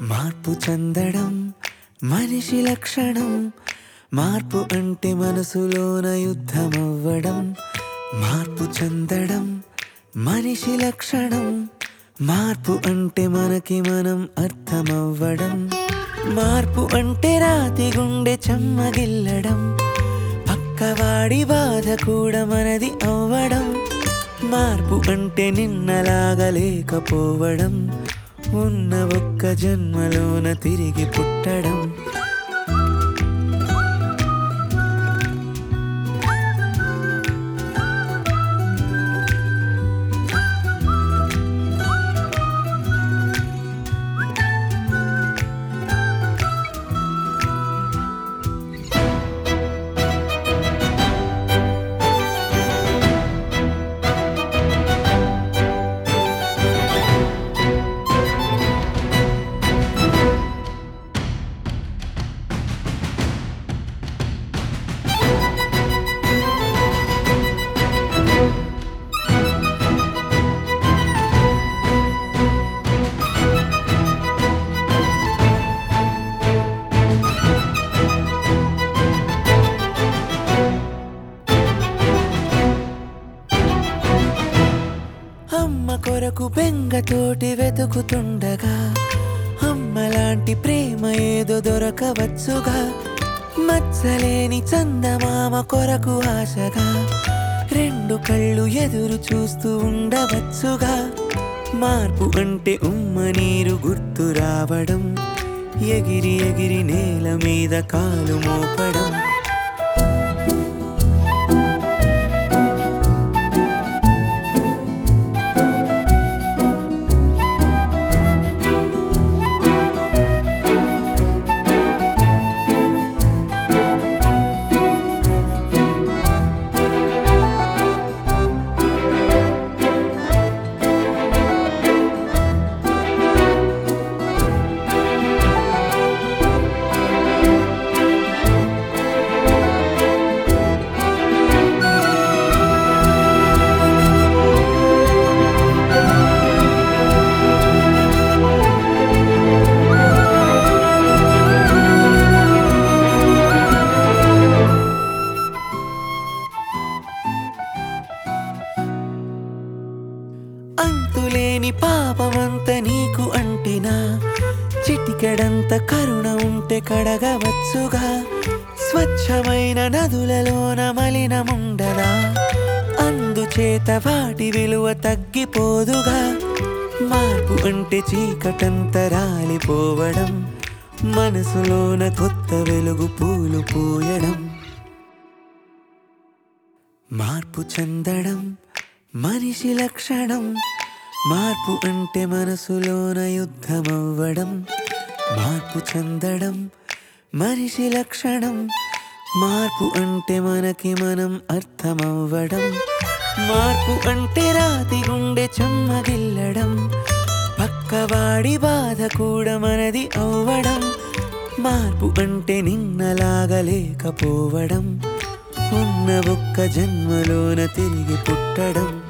మార్పు చెందడం మనిషి లక్షణం మార్పు అంటే మనసులోన యుద్ధమవ్వడం మార్పు చెందడం మనిషి లక్షణం మార్పు అంటే మనకి మనం అర్థమవ్వడం మార్పు అంటే రాతి గుండె చెమ్మగిల్లడం పక్కవాడి బాధ కూడా మనది అవ్వడం మార్పు అంటే నిన్నలాగా లేకపోవడం ఉన్న ఒక్క జన్మలోన తిరిగి పుట్టడం అమ్మ కొరకు బెంగతోటి వెతుకుతుండగా అమ్మలాంటి ప్రేమ ఏదో దొరకవచ్చుగా మచ్చలేని చందమామ కొరకు ఆశగా రెండు కళ్ళు ఎదురు చూస్తూ ఉండవచ్చుగా మార్పు అంటే ఉమ్మ నీరు గుర్తు రావడం ఎగిరి ఎగిరి నేల మీద కాలు మోపడం అంతులేని పాపమంత నీకు అంటినా చిటికెడంత కరుణ ఉంటే కడగవచ్చుగా స్వచ్ఛమైన నదులలోన మలినముండదా అందుచేత వాటి విలువ తగ్గిపోదుగా మార్పు అంటే చీకటంత రాలిపోవడం మనసులోన కొత్త వెలుగు పూలు పూయడం మార్పు చెందడం మనిషి లక్షణం మార్పు అంటే మనసులోన యుద్ధమవ్వడం మార్పు చెందడం మనిషి లక్షణం మార్పు అంటే మనకి మనం అర్థమవ్వడం మార్పు అంటే రాతి గుండె చెమ్మగిల్లడం పక్కవాడి బాధ కూడా మనది అవ్వడం మార్పు అంటే నిన్నలాగా లేకపోవడం ఉన్న ఒక్క జన్మలోన తిరిగి పుట్టడం